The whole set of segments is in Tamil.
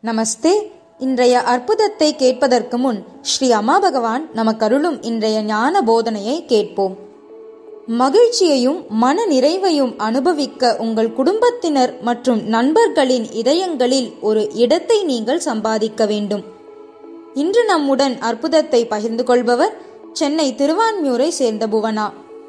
நமஸ்தே இன்றைய அற்புதத்தை கேட்பதற்கு முன் ஸ்ரீ அம்மா பகவான் நமக்கருளும் இன்றைய ஞான போதனையை கேட்போம் மகிழ்ச்சியையும் மன நிறைவையும் அனுபவிக்க உங்கள் குடும்பத்தினர் மற்றும் நண்பர்களின் இதயங்களில் ஒரு இடத்தை நீங்கள் சம்பாதிக்க வேண்டும் இன்று நம்முடன் அற்புதத்தை பகிர்ந்து கொள்பவர் சென்னை திருவான்மியூரை சேர்ந்த புவனா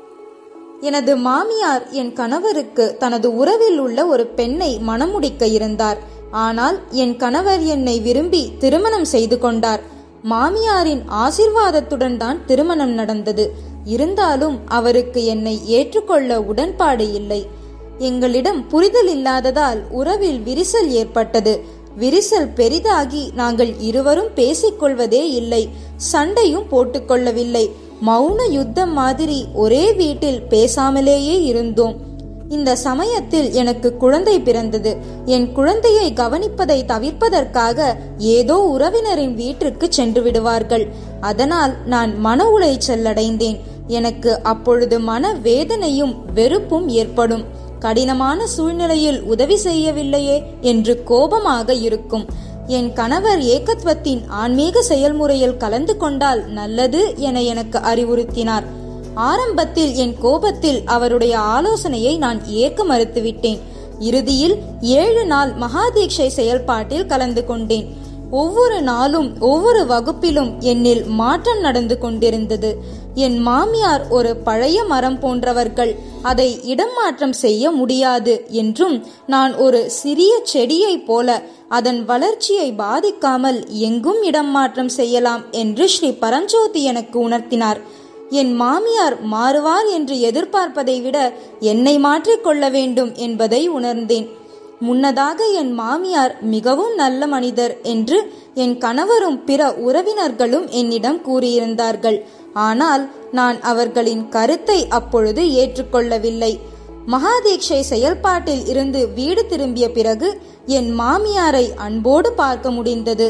எனது மாமியார் என் கணவருக்கு தனது உறவில் உள்ள ஒரு பெண்ணை மணமுடிக்க இருந்தார் ஆனால் என் கணவர் என்னை விரும்பி திருமணம் செய்து கொண்டார் மாமியாரின் ஆசிர்வாதத்துடன் தான் திருமணம் நடந்தது இருந்தாலும் அவருக்கு என்னை ஏற்றுக்கொள்ள உடன்பாடு இல்லை எங்களிடம் புரிதல் இல்லாததால் உறவில் விரிசல் ஏற்பட்டது விரிசல் பெரிதாகி நாங்கள் இருவரும் பேசிக்கொள்வதே இல்லை சண்டையும் போட்டுக்கொள்ளவில்லை மௌன யுத்தம் மாதிரி ஒரே வீட்டில் பேசாமலேயே இருந்தோம் இந்த சமயத்தில் எனக்கு குழந்தை பிறந்தது என் குழந்தையை கவனிப்பதை தவிர்ப்பதற்காக ஏதோ உறவினரின் வீட்டிற்கு சென்று விடுவார்கள் அதனால் நான் மன உளைச்சல் அடைந்தேன் எனக்கு அப்பொழுது மன வேதனையும் வெறுப்பும் ஏற்படும் கடினமான சூழ்நிலையில் உதவி செய்யவில்லையே என்று கோபமாக இருக்கும் என் கணவர் ஏகத்வத்தின் ஆன்மீக செயல்முறையில் கலந்து கொண்டால் நல்லது என எனக்கு அறிவுறுத்தினார் ஆரம்பத்தில் என் கோபத்தில் அவருடைய ஆலோசனையை நான் ஏற்க மறுத்துவிட்டேன் இறுதியில் ஏழு நாள் மகாதீட்சை செயல்பாட்டில் கலந்து கொண்டேன் ஒவ்வொரு நாளும் ஒவ்வொரு வகுப்பிலும் என்னில் மாற்றம் நடந்து கொண்டிருந்தது என் மாமியார் ஒரு பழைய மரம் போன்றவர்கள் அதை இடம் மாற்றம் செய்ய முடியாது என்றும் நான் ஒரு சிறிய செடியைப் போல அதன் வளர்ச்சியை பாதிக்காமல் எங்கும் இடம் மாற்றம் செய்யலாம் என்று ஸ்ரீ பரஞ்சோதி எனக்கு உணர்த்தினார் என் மாமியார் மாறுவார் என்று எதிர்பார்ப்பதை விட என்னை மாற்றிக்கொள்ள வேண்டும் என்பதை உணர்ந்தேன் முன்னதாக என் மாமியார் மிகவும் நல்ல மனிதர் என்று என் கணவரும் பிற உறவினர்களும் என்னிடம் கூறியிருந்தார்கள் ஆனால் நான் அவர்களின் கருத்தை அப்பொழுது ஏற்றுக்கொள்ளவில்லை மகாதீட்சை செயல்பாட்டில் இருந்து வீடு திரும்பிய பிறகு என் மாமியாரை அன்போடு பார்க்க முடிந்தது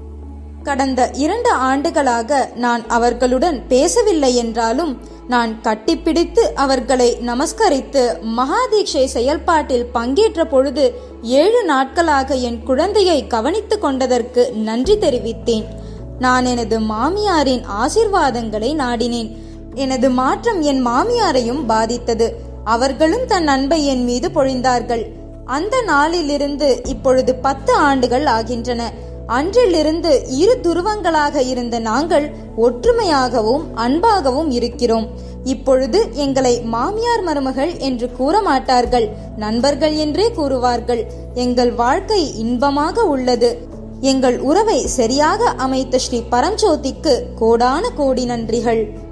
கடந்த இரண்டு ஆண்டுகளாக நான் அவர்களுடன் பேசவில்லை என்றாலும் நான் கட்டிப்பிடித்து அவர்களை நமஸ்கரித்து மகாதீட்சை செயல்பாட்டில் பங்கேற்ற பொழுது ஏழு நாட்களாக என் குழந்தையை கவனித்து கொண்டதற்கு நன்றி தெரிவித்தேன் நான் எனது மாமியாரின் ஆசிர்வாதங்களை நாடினேன் எனது மாற்றம் என் மாமியாரையும் பாதித்தது அவர்களும் தன் அன்பை என் மீது பொழிந்தார்கள் அந்த நாளிலிருந்து இப்பொழுது பத்து ஆண்டுகள் ஆகின்றன அன்றிலிருந்து இரு துருவங்களாக இருந்த நாங்கள் ஒற்றுமையாகவும் அன்பாகவும் இருக்கிறோம் இப்பொழுது எங்களை மாமியார் மருமகள் என்று கூற மாட்டார்கள் நண்பர்கள் என்றே கூறுவார்கள் எங்கள் வாழ்க்கை இன்பமாக உள்ளது எங்கள் உறவை சரியாக அமைத்த ஸ்ரீ பரஞ்சோதிக்கு கோடான கோடி நன்றிகள்